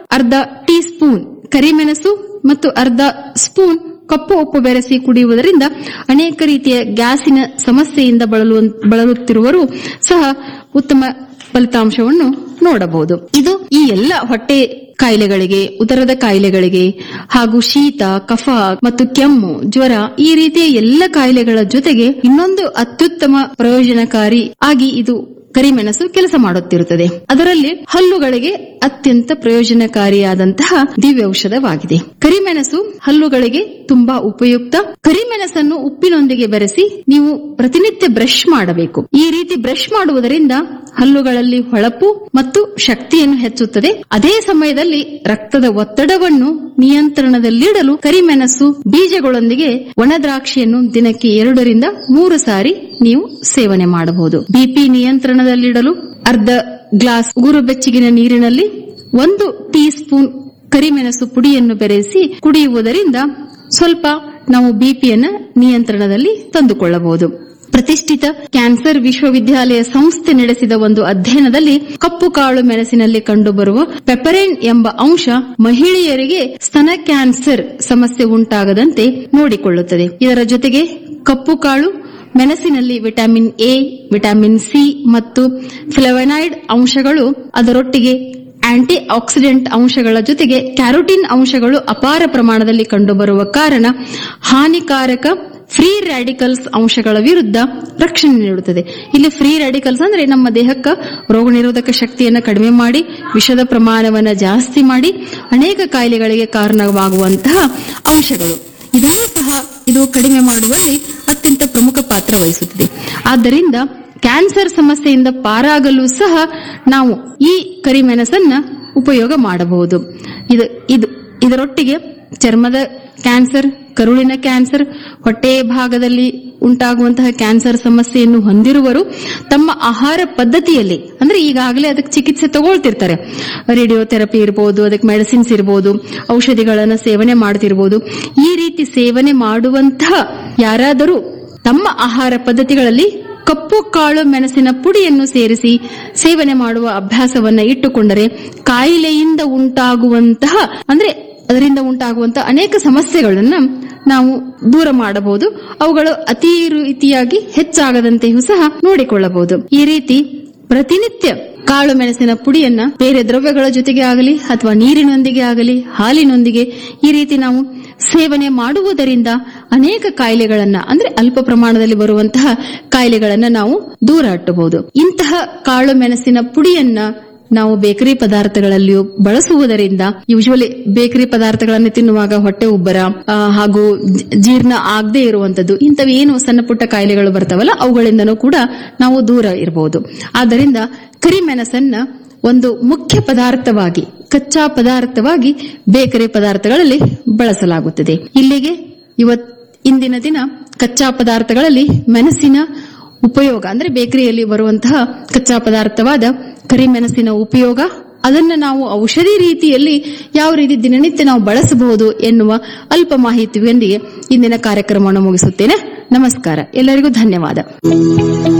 ಅರ್ಧ tea spoon ಕರಿಮೆಣಸು ಮತ್ತು ಅರ್ಧ ಸ್ಪೂನ್ ಕಪ್ಪು ಉಪ್ಪು ಬೆರೆಸಿ ಕುಡಿಯುವುದರಿಂದ ಅನೇಕ ರೀತಿಯ ಗ್ಯಾಸಿನ ಸಮಸ್ಯೆಯಿಂದ ಬಳಲು ಬಳಲುತ್ತಿರುವರು ಸಹ ಉತ್ತಮ ಫಲಿತಾಂಶವನ್ನು ನೋಡಬಹುದು ಇದು ಈ ಎಲ್ಲ ಹೊಟ್ಟೆ ಕಾಯಿಲೆಗಳಿಗೆ ಉದರದ ಕಾಯಿಲೆಗಳಿಗೆ ಹಾಗೂ ಶೀತ ಕಫ ಮತ್ತು ಕೆಮ್ಮು ಜ್ವರ ಈ ರೀತಿಯ ಎಲ್ಲ ಕಾಯಿಲೆಗಳ ಜೊತೆಗೆ ಇನ್ನೊಂದು ಅತ್ಯುತ್ತಮ ಪ್ರಯೋಜನಕಾರಿ ಆಗಿ ಇದು ಕರಿಮೆಣಸು ಕೆಲಸ ಮಾಡುತ್ತಿರುತ್ತದೆ ಅದರಲ್ಲಿ ಹಲ್ಲುಗಳಿಗೆ ಅತ್ಯಂತ ಪ್ರಯೋಜನಕಾರಿಯಾದಂತಹ ದಿವ್ಯ ಔಷಧವಾಗಿದೆ ಕರಿಮೆಣಸು ಹಲ್ಲುಗಳಿಗೆ ತುಂಬಾ ಉಪಯುಕ್ತ ಕರಿಮೆಣಸನ್ನು ಉಪ್ಪಿನೊಂದಿಗೆ ಬೆರೆಸಿ ನೀವು ಪ್ರತಿನಿತ್ಯ ಬ್ರಷ್ ಮಾಡಬೇಕು ಈ ರೀತಿ ಬ್ರಷ್ ಮಾಡುವುದರಿಂದ ಹಲ್ಲುಗಳಲ್ಲಿ ಹೊಳಪು ಮತ್ತು ಶಕ್ತಿಯನ್ನು ಹೆಚ್ಚುತ್ತದೆ ಅದೇ ಸಮಯದಲ್ಲಿ ರಕ್ತದ ಒತ್ತಡವನ್ನು ನಿಯಂತ್ರಣದಲ್ಲಿಡಲು ಕರಿಮೆಣಸು ಬೀಜಗಳೊಂದಿಗೆ ಒಣ ದ್ರಾಕ್ಷಿಯನ್ನು ದಿನಕ್ಕೆ ಎರಡರಿಂದ ಮೂರು ಸಾರಿ ನೀವು ಸೇವನೆ ಮಾಡಬಹುದು ಬಿಪಿ ನಿಯಂತ್ರಣದಲ್ಲಿಡಲು ಅರ್ಧ ಗ್ಲಾಸ್ ಉಗುರು ಬೆಚ್ಚಗಿನ ನೀರಿನಲ್ಲಿ ಒಂದು ಟೀ ಸ್ಪೂನ್ ಕರಿಮೆಣಸು ಪುಡಿಯನ್ನು ಬೆರೆಸಿ ಕುಡಿಯುವುದರಿಂದ ಸ್ವಲ್ಪ ನಾವು ಬಿಪಿಯನ್ನ ನಿಯಂತ್ರಣದಲ್ಲಿ ತಂದುಕೊಳ್ಳಬಹುದು ಪ್ರತಿಷ್ಠಿತ ಕ್ಯಾನ್ಸರ್ ವಿಶ್ವವಿದ್ಯಾಲಯ ಸಂಸ್ಥೆ ನಡೆಸಿದ ಒಂದು ಅಧ್ಯಯನದಲ್ಲಿ ಕಪ್ಪು ಕಾಳು ಮೆಣಸಿನಲ್ಲಿ ಕಂಡುಬರುವ ಪೆಪರೇನ್ ಎಂಬ ಅಂಶ ಮಹಿಳೆಯರಿಗೆ ಸ್ತನ ಕ್ಯಾನ್ಸರ್ ಸಮಸ್ಯೆ ಉಂಟಾಗದಂತೆ ನೋಡಿಕೊಳ್ಳುತ್ತದೆ ಇದರ ಜೊತೆಗೆ ಕಪ್ಪು ಕಾಳು ಮೆಣಸಿನಲ್ಲಿ ವಿಟಮಿನ್ ಎ ವಿಟಮಿನ್ ಸಿ ಮತ್ತು ಫ್ಲೆವನೈಡ್ ಅಂಶಗಳು ಅದರೊಟ್ಟಿಗೆ ಆಂಟಿ ಆಕ್ಸಿಡೆಂಟ್ ಅಂಶಗಳ ಜೊತೆಗೆ ಕ್ಯಾರೋಟಿನ್ ಅಂಶಗಳು ಅಪಾರ ಪ್ರಮಾಣದಲ್ಲಿ ಕಂಡುಬರುವ ಕಾರಣ ಹಾನಿಕಾರಕ ಫ್ರೀ ರ್ಯಾಡಿಕಲ್ಸ್ ಅಂಶಗಳ ವಿರುದ್ಧ ರಕ್ಷಣೆ ನೀಡುತ್ತದೆ ಇಲ್ಲಿ ಫ್ರೀ ರ್ಯಾಡಿಕಲ್ಸ್ ಅಂದ್ರೆ ನಮ್ಮ ದೇಹಕ್ಕೆ ರೋಗ ನಿರೋಧಕ ಶಕ್ತಿಯನ್ನು ಕಡಿಮೆ ಮಾಡಿ ವಿಷದ ಪ್ರಮಾಣವನ್ನು ಜಾಸ್ತಿ ಮಾಡಿ ಅನೇಕ ಕಾಯಿಲೆಗಳಿಗೆ ಕಾರಣವಾಗುವಂತಹ ಅಂಶಗಳು ಇದನ್ನು ಸಹ ಇದು ಕಡಿಮೆ ಮಾಡುವಲ್ಲಿ ಅತ್ಯಂತ ಪ್ರಮುಖ ಪಾತ್ರ ವಹಿಸುತ್ತದೆ ಆದ್ದರಿಂದ ಕ್ಯಾನ್ಸರ್ ಸಮಸ್ಯೆಯಿಂದ ಪಾರಾಗಲು ಸಹ ನಾವು ಈ ಕರಿಮೆಣಸನ್ನ ಉಪಯೋಗ ಮಾಡಬಹುದು ಇದು ಇದು ಇದರೊಟ್ಟಿಗೆ ಚರ್ಮದ ಕ್ಯಾನ್ಸರ್ ಕರುಳಿನ ಕ್ಯಾನ್ಸರ್ ಹೊಟ್ಟೆ ಭಾಗದಲ್ಲಿ ಉಂಟಾಗುವಂತಹ ಕ್ಯಾನ್ಸರ್ ಸಮಸ್ಯೆಯನ್ನು ಹೊಂದಿರುವರು ತಮ್ಮ ಆಹಾರ ಪದ್ಧತಿಯಲ್ಲಿ ಅಂದ್ರೆ ಈಗಾಗಲೇ ಅದಕ್ಕೆ ಚಿಕಿತ್ಸೆ ತಗೊಳ್ತಿರ್ತಾರೆ ರೇಡಿಯೋಥೆರಪಿ ಇರಬಹುದು ಅದಕ್ಕೆ ಮೆಡಿಸಿನ್ಸ್ ಇರಬಹುದು ಔಷಧಿಗಳನ್ನು ಸೇವನೆ ಮಾಡ್ತಿರ್ಬೋದು ಈ ರೀತಿ ಸೇವನೆ ಮಾಡುವಂತಹ ಯಾರಾದರೂ ತಮ್ಮ ಆಹಾರ ಪದ್ಧತಿಗಳಲ್ಲಿ ಕಪ್ಪು ಕಾಳು ಮೆಣಸಿನ ಪುಡಿಯನ್ನು ಸೇರಿಸಿ ಸೇವನೆ ಮಾಡುವ ಅಭ್ಯಾಸವನ್ನ ಇಟ್ಟುಕೊಂಡರೆ ಕಾಯಿಲೆಯಿಂದ ಉಂಟಾಗುವಂತಹ ಅಂದ್ರೆ ಅದರಿಂದ ಉಂಟಾಗುವಂತಹ ಅನೇಕ ಸಮಸ್ಯೆಗಳನ್ನ ನಾವು ದೂರ ಮಾಡಬಹುದು ಅವುಗಳು ಅತಿ ರೀತಿಯಾಗಿ ಹೆಚ್ಚಾಗದಂತೆಯೂ ಸಹ ನೋಡಿಕೊಳ್ಳಬಹುದು ಈ ರೀತಿ ಪ್ರತಿನಿತ್ಯ ಕಾಳು ಮೆಣಸಿನ ಪುಡಿಯನ್ನ ಬೇರೆ ದ್ರವ್ಯಗಳ ಜೊತೆಗೆ ಆಗಲಿ ಅಥವಾ ನೀರಿನೊಂದಿಗೆ ಆಗಲಿ ಹಾಲಿನೊಂದಿಗೆ ಈ ರೀತಿ ನಾವು ಸೇವನೆ ಮಾಡುವುದರಿಂದ ಅನೇಕ ಕಾಯಿಲೆಗಳನ್ನ ಅಂದ್ರೆ ಅಲ್ಪ ಪ್ರಮಾಣದಲ್ಲಿ ಬರುವಂತಹ ಕಾಯಿಲೆಗಳನ್ನ ನಾವು ದೂರ ಹಟ್ಟಬಹುದು ಇಂತಹ ಕಾಳು ಮೆಣಸಿನ ಪುಡಿಯನ್ನ ನಾವು ಬೇಕರಿ ಪದಾರ್ಥಗಳಲ್ಲಿಯೂ ಬಳಸುವುದರಿಂದ ಯೂಶುವಲಿ ಬೇಕರಿ ಪದಾರ್ಥಗಳನ್ನು ತಿನ್ನುವಾಗ ಹೊಟ್ಟೆ ಉಬ್ಬರ ಆ, ಹಾಗೂ ಜ- ಜೀರ್ಣ ಆಗದೆ ಇರುವಂತದ್ದು ಇಂಥವೇನು ಸಣ್ಣ ಪುಟ್ಟ ಕಾಯಿಲೆಗಳು ಬರ್ತಾವಲ್ಲ ಅವುಗಳಿಂದನೂ ಕೂಡ ನಾವು ದೂರ ಇರಬಹುದು ಆದ್ದರಿಂದ ಕರಿಮೆಣಸನ್ನ ಒಂದು ಮುಖ್ಯ ಪದಾರ್ಥವಾಗಿ ಕಚ್ಚಾ ಪದಾರ್ಥವಾಗಿ ಬೇಕರಿ ಪದಾರ್ಥಗಳಲ್ಲಿ ಬಳಸಲಾಗುತ್ತದೆ ಇಲ್ಲಿಗೆ ಇವತ್ ಇಂದಿನ ದಿನ ಕಚ್ಚಾ ಪದಾರ್ಥಗಳಲ್ಲಿ ಮೆಣಸಿನ ಉಪಯೋಗ ಅಂದ್ರೆ ಬೇಕರಿಯಲ್ಲಿ ಬರುವಂತಹ ಕಚ್ಚಾ ಪದಾರ್ಥವಾದ ಕರಿಮೆಣಸಿನ ಉಪಯೋಗ ಅದನ್ನ ನಾವು ಔಷಧಿ ರೀತಿಯಲ್ಲಿ ಯಾವ ರೀತಿ ದಿನನಿತ್ಯ ನಾವು ಬಳಸಬಹುದು ಎನ್ನುವ ಅಲ್ಪ ಮಾಹಿತಿಯೊಂದಿಗೆ ಇಂದಿನ ಕಾರ್ಯಕ್ರಮವನ್ನು ಮುಗಿಸುತ್ತೇನೆ ನಮಸ್ಕಾರ ಎಲ್ಲರಿಗೂ ಧನ್ಯವಾದ